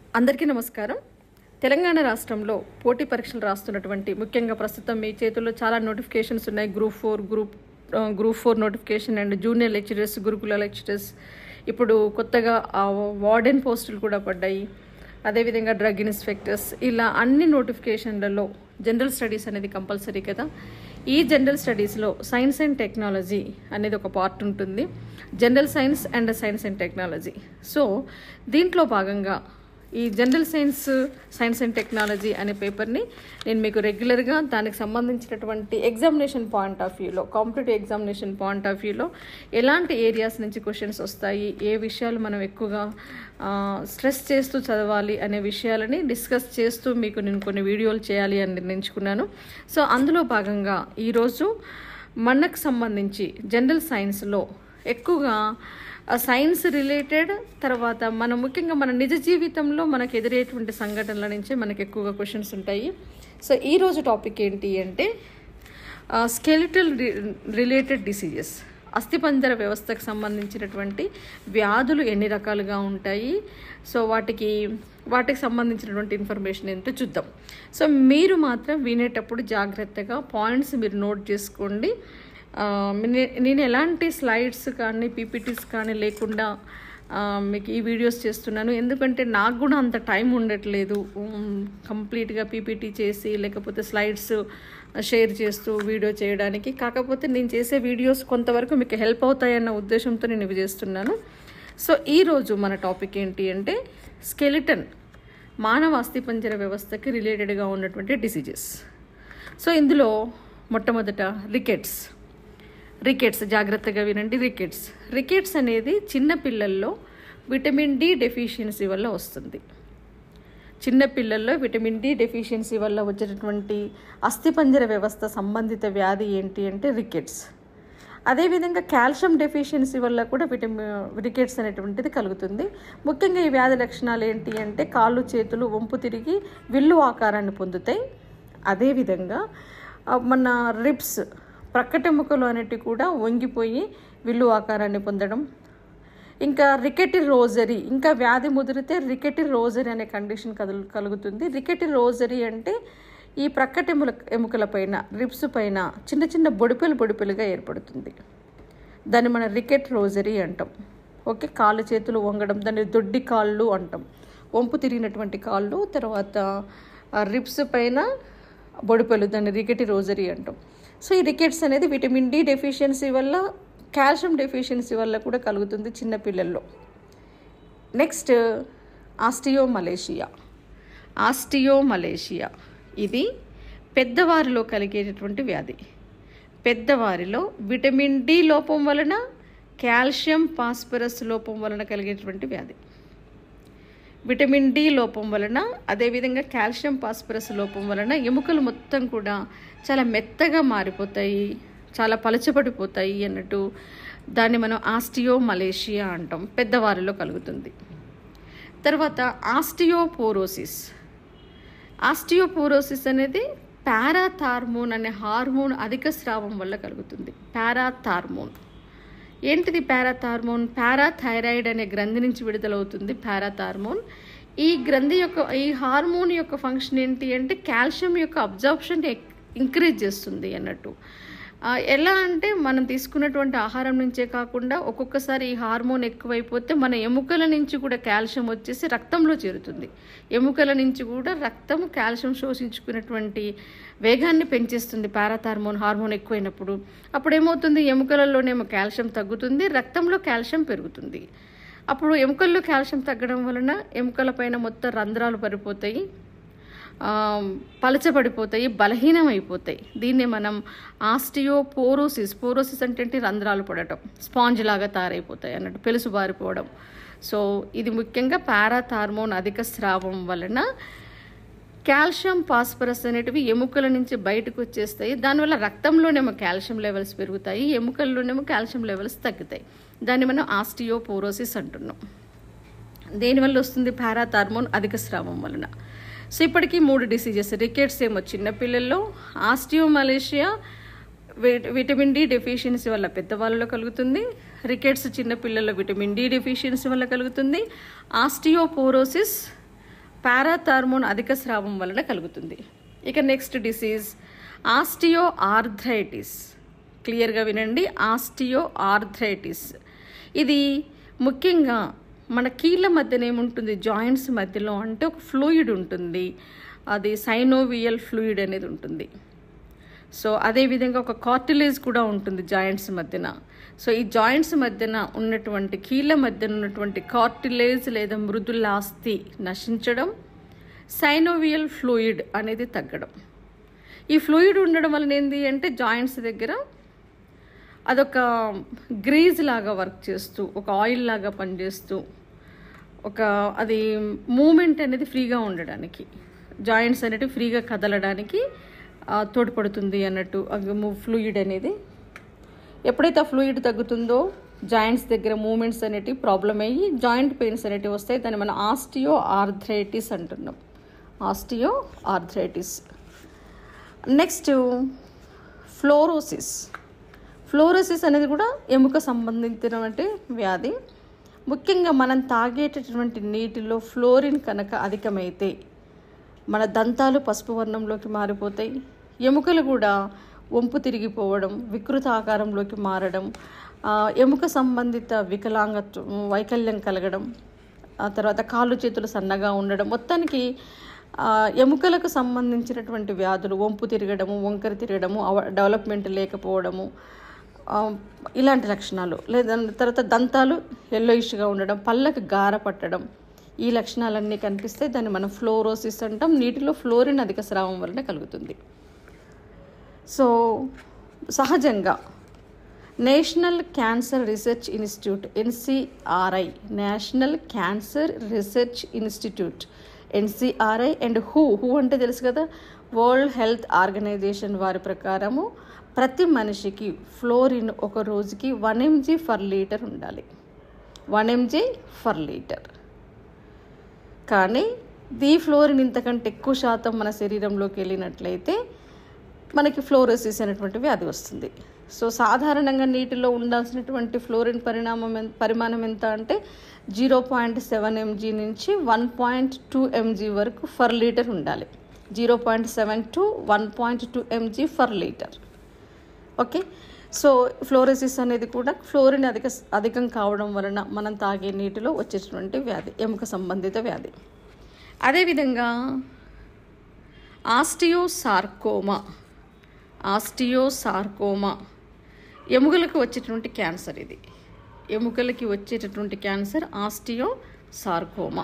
అందరికీ నమస్కారం తెలంగాణ రాష్ట్రంలో పోటీ పరీక్షలు రాస్తున్నటువంటి ముఖ్యంగా ప్రస్తుతం మీ చేతుల్లో చాలా నోటిఫికేషన్స్ ఉన్నాయి గ్రూప్ ఫోర్ గ్రూప్ ఆ, group four notification and junior lecturers Gurukula lecturers ఇప్పుడు కొత్తగా ఆ వార్డెన్ పోస్టులు కూడా పడ్డాయి అదేవిధంగా డ్రగ్ ఇన్స్పెక్టర్స్ ఇలా అన్ని నోటిఫికేషన్లలో జనరల్ స్టడీస్ అనేది కంపల్సరీ కదా ఈ జనరల్ స్టడీస్లో సైన్స్ అండ్ టెక్నాలజీ అనేది ఒక పార్ట్ ఉంటుంది general science and science and technology so దీంట్లో భాగంగా ఈ general science science and technology అనే పేపర్ని నేను మీకు రెగ్యులర్గా దానికి సంబంధించినటువంటి ఎగ్జామినేషన్ పాయింట్ ఆఫ్ వ్యూలో కాంపిటేటివ్ ఎగ్జామినేషన్ పాయింట్ ఆఫ్ వ్యూలో ఎలాంటి ఏరియాస్ నుంచి క్వశ్చన్స్ వస్తాయి ఏ విషయాలు మనం ఎక్కువగా స్ట్రెస్ చేస్తూ చదవాలి అనే విషయాలని డిస్కస్ చేస్తూ మీకు నేను కొన్ని వీడియోలు చేయాలి అని నిర్ణయించుకున్నాను సో అందులో భాగంగా ఈరోజు మనకు సంబంధించి జనరల్ సైన్స్లో ఎక్కువగా ఆ సైన్స్ రిలేటెడ్ తర్వాత మన ముఖ్యంగా మన నిజ జీవితంలో మనకు ఎదురయ్యేటువంటి సంఘటనల నుంచే మనకు ఎక్కువగా క్వశ్చన్స్ ఉంటాయి సో ఈరోజు టాపిక్ ఏంటి అంటే స్కెలిటల్ రిలేటెడ్ డిసీజెస్ అస్థిపంజర వ్యవస్థకు సంబంధించినటువంటి వ్యాధులు ఎన్ని రకాలుగా ఉంటాయి సో వాటికి వాటికి సంబంధించినటువంటి ఇన్ఫర్మేషన్ ఏంటో చూద్దాం సో మీరు మాత్రం వినేటప్పుడు జాగ్రత్తగా పాయింట్స్ మీరు నోట్ చేసుకోండి ఆ, నే- నేను ఎలాంటి స్లైడ్స్ కానీ పీపీటీస్ కానీ లేకుండా ఆ, మీకు ఈ వీడియోస్ చేస్తున్నాను ఎందుకంటే నాకు కూడా అంత టైం ఉండట్లేదు ఉమ్, కంప్లీట్గా పీపీటీ చేసి లేకపోతే స్లైడ్స్ షేర్ చేస్తూ వీడియో చేయడానికి కాకపోతే నేను చేసే వీడియోస్ కొంతవరకు మీకు హెల్ప్ అవుతాయన్న ఉద్దేశంతో నేను ఇవి చేస్తున్నాను సో ఈరోజు మన టాపిక్ ఏంటి అంటే స్కెలిటన్ మానవ అస్థిపంజర వ్యవస్థకి రిలేటెడ్గా ఉన్నటువంటి డిసీజెస్ సో ఇందులో మొట్టమొదట రికెట్స్ రికెట్స్ జాగ్రత్తగా వినండి రికెట్స్ రికెట్స్ అనేది చిన్న పిల్లల్లో విటమిన్ డి డెఫిషియన్సీ వల్ల వస్తుంది చిన్న పిల్లల్లో విటమిన్ డి డెఫిషియన్సీ వల్ల వచ్చేటటువంటి అస్థిపంజర వ్యవస్థ సంబంధిత వ్యాధి ఏంటి అంటే రికెట్స్ అదేవిధంగా కాల్షియం డెఫిషియన్సీ వల్ల కూడా విటమిన్ రికెట్స్ అనేటువంటిది కలుగుతుంది ముఖ్యంగా ఈ వ్యాధి లక్షణాలు ఏంటి అంటే కాళ్ళు చేతులు వంపు తిరిగి విల్లు ఆకారాన్ని పొందుతాయి అదేవిధంగా ఆ, మన రిబ్స్ ప్రక్కటెముకలు అనేటివి కూడా వంగిపోయి విల్లు ఆకారాన్ని పొందడం ఇంకా రికెటి రోజరీ ఇంకా వ్యాధి ముదిరితే రికెటి రోజరీ అనే కండిషన్ కదులు కలుగుతుంది రికెటి రోజరీ అంటే ఈ ప్రక్కటెముల ఎముకల పైన రిబ్స్ పైన చిన్న చిన్న బొడిపెలు బొడిపెలుగా ఏర్పడుతుంది దాన్ని మన రికెట్ రోజరీ అంటాం ఓకే కాళ్ళు చేతులు వంగడం దాన్ని దొడ్డి కాళ్ళు అంటాం వంపు తిరిగినటువంటి కాళ్ళు తర్వాత ఆ రిబ్స్ పైన బొడిపెలు దాన్ని రికెటి రోజరీ అంటాం సో ఈ రికెట్స్ అనేది విటమిన్ డి డెఫిషియన్సీ వల్ల కాల్షియం డెఫిషియన్సీ వల్ల కూడా కలుగుతుంది చిన్న పిల్లల్లో next osteomalacia osteomalacia ఇది పెద్దవారిలో కలిగేటటువంటి వ్యాధి పెద్దవారిలో విటమిన్ డి లోపం వలన కాల్షియం ఫాస్ఫరస్ లోపం వలన కలిగేటువంటి వ్యాధి విటమిన్ డి లోపం వలన అదేవిధంగా కాల్షియం ఫాస్ఫరస్ లోపం వలన ఎముకలు మొత్తం కూడా చాలా మెత్తగా మారిపోతాయి చాలా పలచబడిపోతాయి అన్నట్టు దాన్ని మనం ఆస్టియో మలేషియా అంటాం పెద్దవారిలో కలుగుతుంది తర్వాత ఆస్టియోపోరోసిస్ ఆస్టియోపోరోసిస్ అనేది పారాథార్మోన్ అనే హార్మోన్ అధిక స్రావం వల్ల కలుగుతుంది పారాథార్మోన్ ఏంటిది పారాథార్మోన్ పారాథైరాయిడ్ అనే గ్రంథి నుంచి విడుదలవుతుంది పారాథార్మోన్ ఈ గ్రంథి యొక్క ఈ హార్మోన్ యొక్క ఫంక్షన్ ఏంటి అంటే కాల్షియం యొక్క అబ్జార్ప్షన్ ఇంక్రీజ్ చేస్తుంది అన్నట్టు ఆ, ఎలా అంటే మనం తీసుకున్నటువంటి ఆహారం నుంచే కాకుండా ఒక్కొక్కసారి ఈ హార్మోన్ ఎక్కువైపోతే మన ఎముకల నుంచి కూడా కాల్షియం వచ్చేసి రక్తంలో చేరుతుంది ఎముకల నుంచి కూడా రక్తం కాల్షియం శోషించుకున్నటువంటి వేగాన్ని పెంచేస్తుంది పారాథార్మోన్ హార్మోన్ ఎక్కువైనప్పుడు అప్పుడు ఏమవుతుంది ఎముకలలోనేమో కాల్షియం తగ్గుతుంది రక్తంలో కాల్షియం పెరుగుతుంది అప్పుడు ఎముకల్లో కాల్షియం తగ్గడం వలన ఎముకల పైన మొత్తం రంధ్రాలు పడిపోతాయి ఆ, పలచబడిపోతాయి బలహీనమైపోతాయి దీన్ని మనం ఆస్టియోపోరోసిస్ పోరోసిస్ అంటే ఏంటి? రంధ్రాలు పడటం స్పాంజ్ లాగా తయారైపోతాయి అన్నట్టు పెలుసు బారిపోవడం సో ఇది ముఖ్యంగా పారాథార్మోన్ అధిక స్రావం వలన కాల్షియం ఫాస్ఫరస్ అనేటివి ఎముకల నుంచి బయటకు వచ్చేస్తాయి దానివల్ల రక్తంలోనేమో కాల్షియం లెవెల్స్ పెరుగుతాయి ఎముకల్లోనేమో కాల్షియం లెవెల్స్ తగ్గుతాయి దాన్ని మనం ఆస్టియోపోరోసిస్ అంటున్నాం దేనివల్ల వస్తుంది పారాథార్మోన్ అధిక స్రావం వలన సో ఇప్పటికీ మూడు డిసీజెస్ రికెట్స్ ఏమో చిన్నపిల్లల్లో ఆస్టియోమలేషియా వి- విటమిన్ డి డెఫిషియన్సీ వల్ల పెద్దవాళ్ళలో కలుగుతుంది రికెట్స్ చిన్నపిల్లల్లో విటమిన్ డి డెఫిషియన్సీ వల్ల కలుగుతుంది ఆస్టియోపోరోసిస్ పారాథార్మోన్ అధిక స్రావం వలన కలుగుతుంది ఇక నెక్స్ట్ డిసీజ్ ఆస్టియో ఆర్థరైటిస్ క్లియర్గా వినండి ఆస్టియో ఆర్థరైటిస్ ఇది ముఖ్యంగా మన కీళ్ళ మధ్యన ఏముంటుంది జాయింట్స్ మధ్యలో అంటే ఒక ఫ్లూయిడ్ ఉంటుంది అది సైనోవియల్ ఫ్లూయిడ్ అనేది ఉంటుంది సో అదేవిధంగా ఒక కార్టిలేజ్ కూడా ఉంటుంది జాయింట్స్ మధ్యన సో ఈ జాయింట్స్ మధ్యన ఉన్నటువంటి కీళ్ళ మధ్యన ఉన్నటువంటి కార్టిలేజ్ లేదా మృదులాస్తి నశించడం సైనోవియల్ ఫ్లూయిడ్ అనేది తగ్గడం ఈ ఫ్లూయిడ్ ఉండడం వలన ఏంటి అంటే జాయింట్స్ దగ్గర అదొక గ్రీజ్ లాగా వర్క్ చేస్తూ ఒక ఆయిల్ లాగా పనిచేస్తూ ఒక అది మూమెంట్ అనేది ఫ్రీగా ఉండడానికి జాయింట్స్ అనేటివి ఫ్రీగా కదలడానికి ఆ, తోడ్పడుతుంది అన్నట్టు ఫ్లూయిడ్ అనేది ఎప్పుడైతే ఆ ఫ్లూయిడ్ తగ్గుతుందో జాయింట్స్ దగ్గర మూమెంట్స్ అనేటివి ప్రాబ్లం అయ్యి జాయింట్ పెయిన్స్ అనేటివి వస్తాయి దాన్ని మనం ఆస్టియో ఆర్థరైటిస్ అంటున్నాం osteoarthritis next fluorosis fluorosis అనేది కూడా ఎముక సంబంధించినటువంటి వ్యాధి ముఖ్యంగా మనం తాగేటటువంటి నీటిలో ఫ్లోరిన్ కనుక అధికమైతే మన దంతాలు పసుపు వర్ణంలోకి మారిపోతాయి ఎముకలు కూడా వంపు తిరిగిపోవడం వికృత ఆకారంలోకి మారడం ఆ, ఎముక సంబంధిత వికలాంగత్వం వైకల్యం కలగడం ఆ తర్వాత కాళ్ళు చేతులు సన్నగా ఉండడం మొత్తానికి ఆ, ఎముకలకు సంబంధించినటువంటి వ్యాధులు వంపు తిరగడము వంకర తిరగడము అవ డెవలప్మెంట్ లేకపోవడము ఆ, ఇలాంటి లక్షణాలు లేదా తర్వాత దంతాలు ఎల్లోయిష్గా ఉండడం పళ్ళకు గార పట్టడం ఈ లక్షణాలన్నీ కనిపిస్తే దాన్ని మనం ఫ్లోరోసిస్ అంటాం నీటిలో ఫ్లోరిన్ అధిక స్రావం వలన కలుగుతుంది సో సహజంగా national cancer research institute ఎన్సిఆర్ఐ national cancer research institute ఎన్సిఆర్ఐ and who who అంటే తెలుసు కదా వరల్డ్ హెల్త్ ఆర్గనైజేషన్ వారి ప్రకారము ప్రతి మనిషికి ఫ్లోరిన్ ఒక రోజుకి వన్ ఎంజీ ఫర్ లీటర్ ఉండాలి వన్ ఎంజీ ఫర్ లీటర్ కానీ దీ ఫ్లోరిన్ ఇంతకంటే ఎక్కువ శాతం మన శరీరంలోకి వెళ్ళినట్లయితే మనకి ఫ్లోరోసిస్ అనేటువంటి వ్యాధి వస్తుంది సో సాధారణంగా నీటిలో ఉండాల్సినటువంటి ఫ్లోరిన్ పరిణామం ఎన్- పరిమాణం ఎంత అంటే జీరో పాయింట్ సెవెన్ ఎంజీ నుంచి వన్ పాయింట్ టూ ఎంజీ వరకు ఫర్ లీటర్ ఉండాలి zero point seven to one point two mg per litre okay so fluorosis అనేది కూడా ఫ్లోరిన్ అధిక అధికం కావడం వలన మనం తాగే నీటిలో వచ్చేటువంటి వ్యాధి ఎముక సంబంధిత వ్యాధి అదేవిధంగా ఆస్టియోసార్కోమా ఆస్టియోసార్కోమా ఎముకలకు వచ్చేటువంటి క్యాన్సర్ ఇది ఎముకలకి వచ్చేటటువంటి క్యాన్సర్ ఆస్టియోసార్కోమా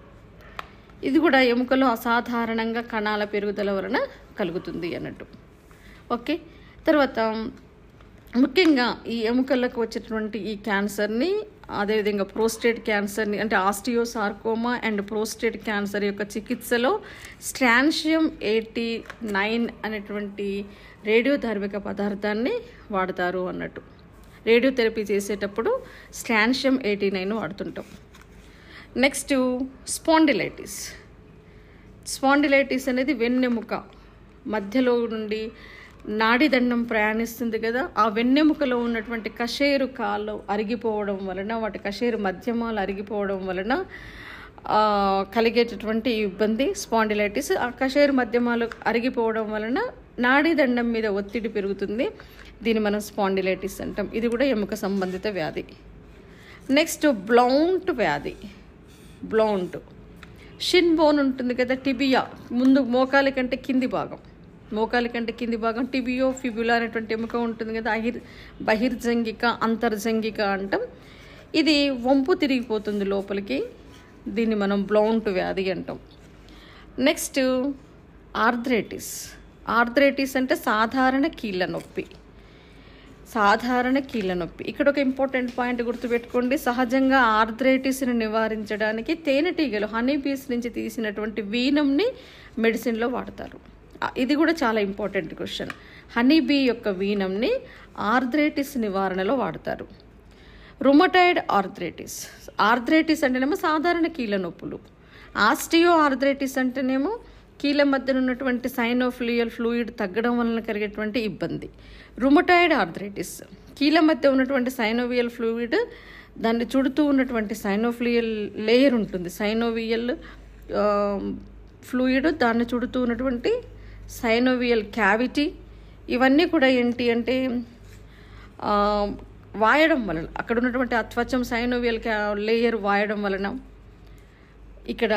ఇది కూడా ఎముకలో అసాధారణంగా కణాల పెరుగుదల వలన కలుగుతుంది అన్నట్టు ఓకే తర్వాత ముఖ్యంగా ఈ ఎముకలకు వచ్చేటువంటి ఈ క్యాన్సర్ని అదేవిధంగా ప్రోస్టేట్ క్యాన్సర్ని అంటే ఆస్టియోసార్కోమా అండ్ ప్రోస్టేట్ క్యాన్సర్ యొక్క చికిత్సలో స్ట్రాన్షియం ఎయిటీ నైన్ అనేటువంటి రేడియోధార్మిక పదార్థాన్ని వాడతారు అన్నట్టు రేడియోథెరపీ చేసేటప్పుడు స్ట్రాన్షియం ఎయిటీ నైన్ వాడుతుంటాం నెక్స్ట్ స్పాండిలైటిస్ స్పాండిలైటిస్ అనేది వెన్నెముక మధ్యలో నుండి నాడిదండం ప్రయాణిస్తుంది కదా ఆ వెన్నెముకలో ఉన్నటువంటి కషేరు కాళ్ళు అరిగిపోవడం వలన వాటి కషేరు మధ్యమాలు అరిగిపోవడం వలన ఆ, కలిగేటటువంటి ఇబ్బంది స్పాండిలైటిస్ ఆ కషేరు మధ్యమాలు అరిగిపోవడం వలన నాడిదండం మీద ఒత్తిడి పెరుగుతుంది దీన్ని మనం స్పాండిలైటిస్ అంటాం ఇది కూడా ఎముక సంబంధిత వ్యాధి నెక్స్ట్ బ్లౌంట్ వ్యాధి బ్లౌంట్ షిన్ బోన్ ఉంటుంది కదా టిబియా ముందు మోకాలి కంటే కింది భాగం మోకాలి కంటే కింది భాగం టిబియో ఫిబులా అనేటువంటి ఎముక ఉంటుంది కదా అహిర్ బహిర్జంగిక అంతర్జంగిక అంటాం ఇది వంపు తిరిగిపోతుంది లోపలికి దీన్ని మనం బ్లౌంట్ వ్యాధి అంటాం నెక్స్ట్ ఆర్థరైటిస్ ఆర్థరైటిస్ అంటే సాధారణ కీళ్ళ నొప్పి సాధారణ కీళ్ళ నొప్పి ఇక్కడ ఒక ఇంపార్టెంట్ పాయింట్ గుర్తుపెట్టుకోండి సహజంగా ఆర్థరైటిస్ని నివారించడానికి తేనెటీగలు హనీ బీస్ నుంచి తీసినటువంటి వీనంని మెడిసిన్లో వాడతారు ఆ, ఇది కూడా చాలా ఇంపార్టెంట్ క్వశ్చన్ హనీ బీ యొక్క వీనంని ఆర్థరైటిస్ నివారణలో వాడతారు రుమటైడ్ ఆర్థరైటిస్ ఆర్థరైటిస్ అంటేనేమో సాధారణ కీళ్ళ నొప్పులు ఆస్టియో ఆర్థరైటిస్ అంటేనేమో కీళ్ళ మధ్యన ఉన్నటువంటి సైనోఫ్లియల్ ఫ్లూయిడ్ తగ్గడం వలన కలిగేటువంటి ఇబ్బంది రుమటాయిడ్ ఆర్థరైటిస్ కీళ్ళ మధ్య ఉన్నటువంటి సైనోవియల్ ఫ్లూయిడ్ దాన్ని చుడుతూ ఉన్నటువంటి సైనోఫ్లియల్ లేయర్ ఉంటుంది సైనోవియల్ ఫ్లూయిడ్ దాన్ని చుడుతూ ఉన్నటువంటి సైనోవియల్ క్యావిటీ ఇవన్నీ కూడా ఏంటి అంటే ఆ, వాయడం వలన అక్కడ ఉన్నటువంటి అత్వచం సైనోవియల్ క్యా లేయర్ వాయడం వలన ఇక్కడ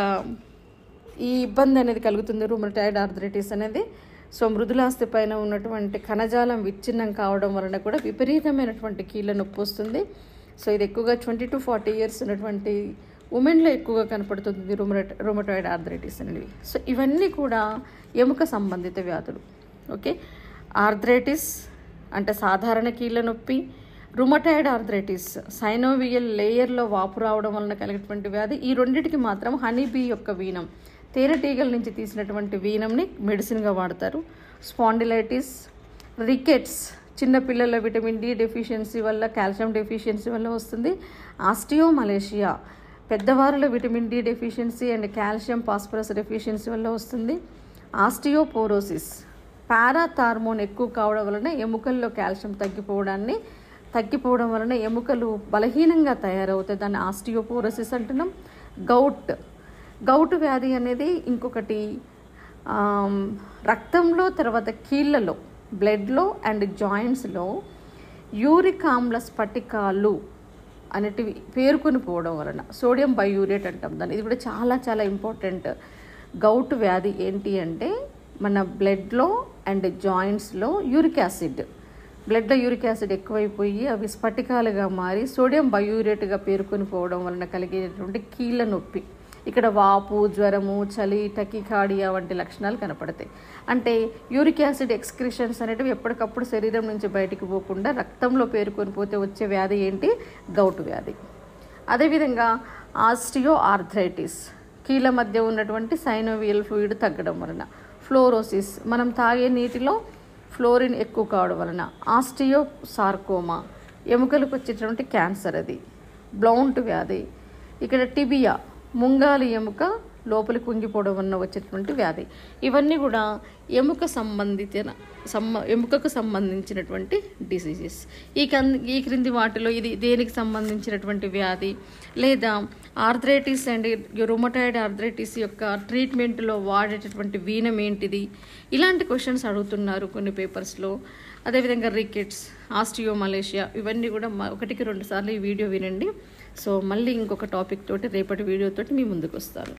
ఈ ఇబ్బంది అనేది కలుగుతుంది రూమటైడ్ ఆర్థరైటిస్ అనేది సో మృదులాస్థి పైన ఉన్నటువంటి కణజాలం విచ్ఛిన్నం కావడం వలన కూడా విపరీతమైనటువంటి కీళ్ళ నొప్పి వస్తుంది సో ఇది ఎక్కువగా ట్వంటీ టు ఫార్టీ ఇయర్స్ ఉన్నటువంటి ఉమెన్లో ఎక్కువగా కనపడుతుంది రూమటైడ్ రూమటాయిడ్ ఆర్థరైటిస్ అనేవి సో ఇవన్నీ కూడా ఎముక సంబంధిత వ్యాధులు ఓకే ఆర్థరైటిస్ అంటే సాధారణ కీళ్ళ నొప్పి రుమటాయిడ్ ఆర్థరైటిస్ సైనోవియల్ లేయర్లో వాపు రావడం వలన కలిగినటువంటి వ్యాధి ఈ రెండింటికి మాత్రం హనీబీ యొక్క వీనం తేనెటీగల నుంచి తీసినటువంటి వీనంని మెడిసిన్గా వాడతారు స్పాండిలైటిస్ రికెట్స్ చిన్నపిల్లల విటమిన్ డి డెఫిషియన్సీ వల్ల కాల్షియం డెఫిషియన్సీ వల్ల వస్తుంది ఆస్టియో మలేషియా పెద్దవారిలో vitamin D deficiency and calcium phosphorus deficiency వల్ల వస్తుంది ఆస్టియోపోరోసిస్ పారాథార్మోన్ ఎక్కువ కావడం వలన ఎముకల్లో కాల్షియం తగ్గిపోవడాన్ని తగ్గిపోవడం వలన ఎముకలు బలహీనంగా తయారవుతాయి దాన్ని ఆస్టియోపోరోసిస్ అంటున్నాం గౌట్ గౌట్ వ్యాధి అనేది ఇంకొకటి ఆమ్, రక్తంలో తర్వాత కీళ్ళలో బ్లడ్లో అండ్ జాయింట్స్లో యూరిక్ ఆమ్ల స్ఫటికాలు అనేటివి పేరుకొని పోవడం వలన సోడియం బయూరేట్ అంటాం దాన్ని ఇది కూడా చాలా చాలా ఇంపార్టెంట్ గౌట్ వ్యాధి ఏంటి అంటే మన బ్లడ్లో అండ్ జాయింట్స్లో యూరిక్ యాసిడ్ బ్లడ్లో యూరిక్ యాసిడ్ ఎక్కువైపోయి అవి స్ఫటికాలుగా మారి సోడియం బయూరేట్గా పేరుకొని పోవడం వలన కలిగేటువంటి కీళ్ళ నొప్పి ఇక్కడ వాపు జ్వరము చలి టకికాడియా వంటి లక్షణాలు కనపడతాయి అంటే యూరిక్ యాసిడ్ ఎక్స్క్రిషన్స్ అనేటివి ఎప్పటికప్పుడు శరీరం నుంచి బయటికి పోకుండా రక్తంలో పేరుకొని పోతే వచ్చే వ్యాధి ఏంటి గౌటు వ్యాధి అదేవిధంగా ఆస్టియో ఆర్థరైటిస్ కీళ్ళ మధ్య ఉన్నటువంటి సైనోవియల్ ఫ్లూయిడ్ తగ్గడం వలన ఫ్లోరోసిస్ మనం తాగే నీటిలో ఫ్లోరిన్ ఎక్కువ కావడం వలన ఆస్టియో సార్కోమా ఎముకలకు వచ్చేటటువంటి క్యాన్సర్ అది బ్లౌంట్ వ్యాధి ఇక్కడ టిబియా ముంగాలి ఎముక లోపలికి కుంగిపోవడం వలన వచ్చేటువంటి వ్యాధి ఇవన్నీ కూడా ఎముక సంబంధిత సంబ ఎముకకు సంబంధించినటువంటి డిసీజెస్ ఈ కన్ ఈ క్రింది వాటిలో ఇది దేనికి సంబంధించినటువంటి వ్యాధి లేదా ఆర్థరైటిస్ అండ్ రుమటాయిడ్ ఆర్థరైటిస్ యొక్క ట్రీట్మెంట్లో వాడేటటువంటి వీనం ఏంటిది ఇలాంటి క్వశ్చన్స్ అడుగుతున్నారు కొన్ని పేపర్స్లో అదేవిధంగా రికెట్స్ ఆస్టియో మలేషియా ఇవన్నీ కూడా మ- ఒకటికి రెండు సార్లు ఈ వీడియో వినండి సో మళ్ళీ ఇంకొక టాపిక్ తోటి రేపటి వీడియో తోటి మీ ముందుకు వస్తాను